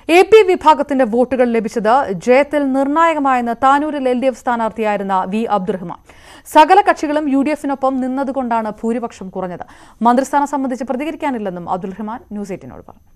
A P വിഭാഗത്തിന്റെ വോട്ടുകൾ ലഭിച്ചത് ജയത്തിൽ നിർണായകമായെന്ന് താനൂരിൽ എൽ ഡി എഫ് സ്ഥാനാർത്ഥിയായിരുന്ന വി അബ്ദുറഹ്മാൻ സകല കക്ഷികളും യു ഡി എഫിനൊപ്പം നിന്നതുകൊണ്ടാണ് ഭൂരിപക്ഷം കുറഞ്ഞത് മന്ത്രിസ്ഥാനം സംബന്ധിച്ച് പ്രതികരിക്കാനില്ലെന്നും അബ്ദുറഹ്മാൻ ന്യൂസ് എയ്റ്റിനോട് പറഞ്ഞു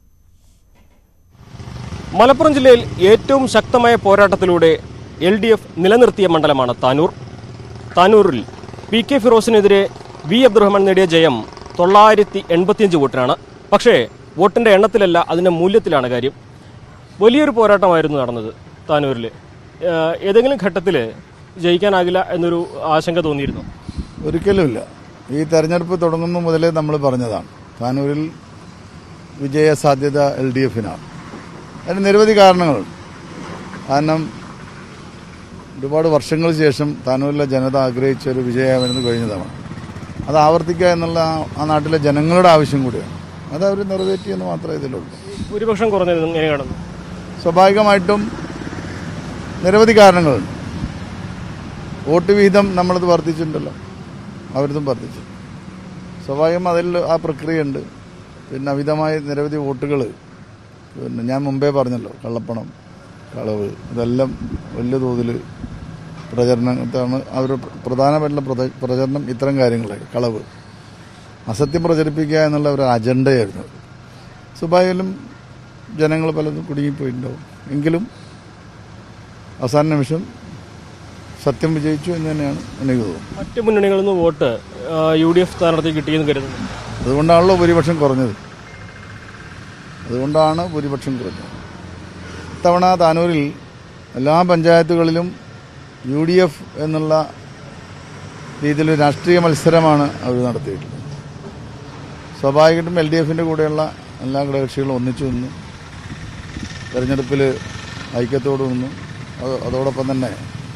മലപ്പുറം ജില്ലയിൽ ഏറ്റവും ശക്തമായ പോരാട്ടത്തിലൂടെ എൽ ഡി എഫ് നിലനിർത്തിയ മണ്ഡലമാണ് താനൂർ താനൂരിൽ പി കെ ഫിറോസിനെതിരെ വി അബ്ദുറഹ്മാൻ നേടിയ ജയം തൊള്ളായിരത്തി എൺപത്തിയഞ്ച് വോട്ടിനാണ് പക്ഷേ വോട്ടിൻ്റെ എണ്ണത്തിലല്ല അതിൻ്റെ മൂല്യത്തിലാണ് കാര്യം വലിയൊരു പോരാട്ടമായിരുന്നു നടന്നത് താനൂരിൽ ഏഹ് ഏതെങ്കിലും ഘട്ടത്തിൽ ജയിക്കാനാകില്ല എന്നൊരു ആശങ്ക തോന്നിയിരുന്നു ഒരിക്കലുമില്ല ഈ തെരഞ്ഞെടുപ്പ് തുടങ്ങുന്ന മുതലേ നമ്മൾ പറഞ്ഞതാണ് താനൂരിൽ വിജയ സാധ്യത എൽ ഡി എഫിനാണ് അതിന് നിരവധി കാരണങ്ങളുണ്ട് കാരണം ഒരുപാട് വർഷങ്ങൾക്ക് ശേഷം താനൂരിലെ ജനത ആഗ്രഹിച്ച ഒരു വിജയമായിരുന്നു കഴിഞ്ഞതാണ് അത് ആവർത്തിക്കുക എന്നുള്ള ആ- ആ നാട്ടിലെ ജനങ്ങളുടെ ആവശ്യം കൂടിയാണ് അത് അവർ നിറവേറ്റിയെന്ന് മാത്രമേ ഇതിലുള്ളൂ ഭൂരിപക്ഷം കുറഞ്ഞത് എങ്ങനെ കാണുന്നു സ്വാഭാവികമായിട്ടും നിരവധി കാരണങ്ങളുണ്ട് വോട്ട് വിഹിതം നമ്മളത് വർദ്ധിച്ചിട്ടുണ്ടല്ലോ അവരിതും വർദ്ധിച്ചു സ്വാഭാവികം അതിൽ ആ പ്രക്രിയയുണ്ട് പിന്നെ അമിതമായ നിരവധി വോട്ടുകൾ പിന്നെ ഞാൻ മുമ്പേ പറഞ്ഞല്ലോ കള്ളപ്പണം കളവ് ഇതെല്ലാം വലിയ തോതിൽ പ്രചരണത്താണ് അവർ പ്രധാനമായിട്ടുള്ള പ്രച- പ്രചരണം ഇത്തരം കാര്യങ്ങളായി കളവ് അസത്യം പ്രചരിപ്പിക്കുക എന്നുള്ള ഒരു അജണ്ടയായിരുന്നു സ്വാഭാവികം ജനങ്ങൾ പലതും കുടുങ്ങിപ്പോയിട്ടുണ്ടാവും എങ്കിലും അവസാന നിമിഷം സത്യം വിജയിച്ചു എന്ന് തന്നെയാണ് എനിക്ക് തോന്നുന്നത് മറ്റ് മുന്നണികളിൽ നിന്ന് വോട്ട് യു ഡി എഫ് സ്ഥാനാർത്ഥി കിട്ടിയെന്ന് കരുതുന്നു അതുകൊണ്ടാണല്ലോ ഭൂരിപക്ഷം കുറഞ്ഞത് അതുകൊണ്ടാണ് ഭൂരിപക്ഷം കുറഞ്ഞത് ഇത്തവണ താനൂരിൽ എല്ലാ പഞ്ചായത്തുകളിലും യു ഡി എഫ് എന്നുള്ള രീതിയിൽ രാഷ്ട്രീയ മത്സരമാണ് അവർ നടത്തിയിട്ടുള്ളത് സ്വാഭാവികമായിട്ടും എൽ ഡി എഫിൻ്റെ കൂടെയുള്ള എല്ലാ ഘടകകക്ഷികളും ഒന്നിച്ചു നിന്നു തെരഞ്ഞെടുപ്പിൽ ഐക്യത്തോട് നിന്നു അത് അതോടൊപ്പം തന്നെ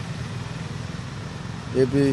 എ പി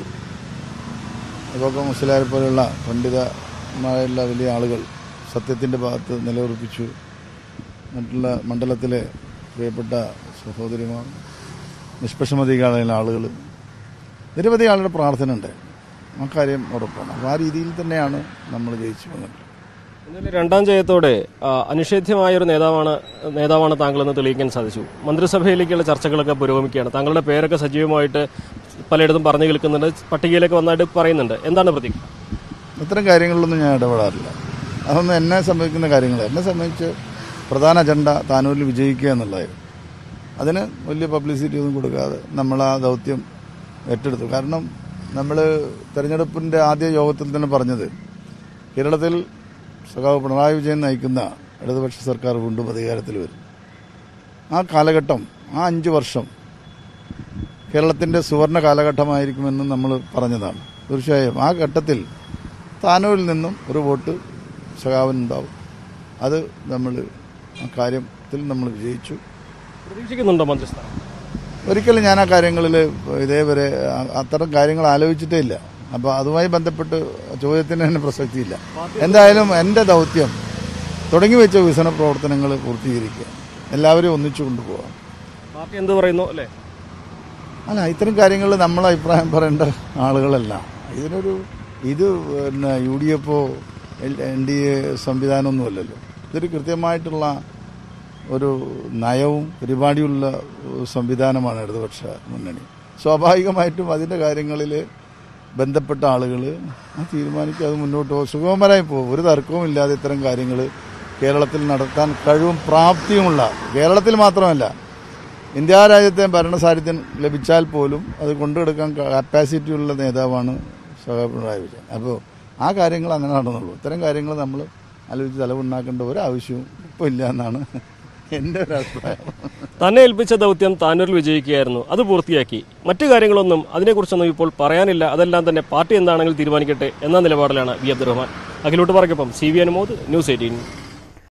അബൂബക്കർ മുസ്ലിയാരെ പോലെയുള്ള പണ്ഡിതമായുള്ള വലിയ ആളുകൾ സത്യത്തിൻ്റെ ഭാഗത്ത് നിലയുറപ്പിച്ചു മറ്റുള്ള മണ്ഡലത്തിലെ പ്രിയപ്പെട്ട സഹോദരിമാർ നിഷ്പക്ഷമതികളായ ആളുകൾ നിരവധി ആളുടെ പ്രാർത്ഥന ഉണ്ട് ആ കാര്യം ഉറപ്പാണ് അപ്പോൾ ആ രീതിയിൽ തന്നെയാണ് നമ്മൾ ജയിച്ചു വന്നത് എന്നാലും രണ്ടാം ജയത്തോടെ ആ, അനിഷേധ്യമായ ഒരു നേതാവാണ് നേതാവാണ് താങ്കളെന്ന് തെളിയിക്കാൻ സാധിച്ചു മന്ത്രിസഭയിലേക്കുള്ള ചർച്ചകളൊക്കെ പുരോഗമിക്കുകയാണ് താങ്കളുടെ പേരൊക്കെ സജീവമായിട്ട് പലയിടത്തും പറഞ്ഞു കേൾക്കുന്നുണ്ട് പട്ടികയിലേക്ക് വന്നായിട്ട് പറയുന്നുണ്ട് എന്താണ് പ്രതീക്ഷ ഇത്തരം കാര്യങ്ങളിലൊന്നും ഞാൻ ഇടപെടാറില്ല അതൊന്നും എന്നെ സംബന്ധിക്കുന്ന കാര്യങ്ങൾ എന്നെ സംബന്ധിച്ച് പ്രധാന അജണ്ട താനൂരിൽ വിജയിക്കുക എന്നുള്ളതായിരുന്നു അതിന് വലിയ പബ്ലിസിറ്റി ഒന്നും കൊടുക്കാതെ നമ്മൾ ആ ദൗത്യം ഏറ്റെടുത്തു കാരണം നമ്മൾ തെരഞ്ഞെടുപ്പിൻ്റെ ആദ്യ യോഗത്തിൽ തന്നെ പറഞ്ഞത് കേരളത്തിൽ സഖാവ് പിണറായി വിജയൻ നയിക്കുന്ന ഇടതുപക്ഷ സർക്കാർ വീണ്ടും അധികാരത്തിൽ വരും ആ കാലഘട്ടം ആ അഞ്ച് വർഷം കേരളത്തിൻ്റെ സുവർണ കാലഘട്ടമായിരിക്കുമെന്ന് നമ്മൾ പറഞ്ഞതാണ് തീർച്ചയായും ആ ഘട്ടത്തിൽ താനൂരിൽ നിന്നും ഒരു വോട്ട് സഖാവിനുണ്ടാവും അത് നമ്മൾ ആ കാര്യത്തിൽ നമ്മൾ വിജയിച്ചു പ്രതീക്ഷിക്കുന്നുണ്ടോ മന്ത്രിസ്ഥാനം ഒരിക്കലും ഞാൻ ആ കാര്യങ്ങളിൽ ഇതേവരെ അ- അത്തരം കാര്യങ്ങൾ ആലോചിച്ചിട്ടേ ഇല്ല അപ്പോൾ അതുമായി ബന്ധപ്പെട്ട് ചോദ്യത്തിന് തന്നെ പ്രസക്തിയില്ല എന്തായാലും എൻ്റെ ദൗത്യം തുടങ്ങി വെച്ച വികസന പ്രവർത്തനങ്ങൾ പൂർത്തീകരിക്കുക എല്ലാവരെയും ഒന്നിച്ചു കൊണ്ടുപോകാം പാർട്ടി എന്ത് പറയുന്നു അല്ലേ അല്ല ഇത്തരം കാര്യങ്ങളിൽ നമ്മൾ അഭിപ്രായം പറയേണ്ട ആളുകളല്ല ഇതിനൊരു ഇത് പിന്നെ യു ഡി എഫോ എൻ ഡി എ സംവിധാനമൊന്നുമല്ലല്ലോ ഇതൊരു കൃത്യമായിട്ടുള്ള ഒരു നയവും പരിപാടിയുള്ള ഒരു സംവിധാനമാണ് ഇടതുപക്ഷ മുന്നണി സ്വാഭാവികമായിട്ടും അതിൻ്റെ കാര്യങ്ങളിൽ ബന്ധപ്പെട്ട ആളുകൾ ആ തീരുമാനിക്കും അത് മുന്നോട്ട് പോകും സുഗമമായി പോകും ഒരു തർക്കവും ഇല്ലാതെ ഇത്തരം കാര്യങ്ങൾ കേരളത്തിൽ നടത്താൻ കഴിവും പ്രാപ്തിയുമുള്ള കേരളത്തിൽ മാത്രമല്ല ഇന്ത്യ രാജ്യത്തെ ഭരണസാരഥ്യം ലഭിച്ചാൽ പോലും അത് കൊണ്ടുകൊടുക്കാൻ കപ്പാസിറ്റി ഉള്ള നേതാവാണ് സഹ പിണറായി വിജയൻ അപ്പോൾ ആ കാര്യങ്ങൾ അങ്ങനെ നടന്നുള്ളൂ ഇത്തരം കാര്യങ്ങൾ നമ്മൾ ആലോചിച്ച് തലവുണ്ടാക്കേണ്ട ഒരു ആവശ്യവും ഇപ്പോൾ ഇല്ല എന്നാണ് എൻ്റെ ഒരു അഭിപ്രായം തന്നെ ഏൽപ്പിച്ച ദൗത്യം താനൂരിൽ വിജയിക്കുകയായിരുന്നു അത് പൂർത്തിയാക്കി മറ്റു കാര്യങ്ങളൊന്നും അതിനെക്കുറിച്ചൊന്നും ഇപ്പോൾ പറയാനില്ല അതെല്ലാം തന്നെ പാർട്ടി എന്താണെങ്കിലും തീരുമാനിക്കട്ടെ എന്ന നിലപാടിലാണ് വി അബ്ദുറഹ്മാൻ അഖിലോട്ട് പറയ്ക്കൊപ്പം C V Anumod News eighteen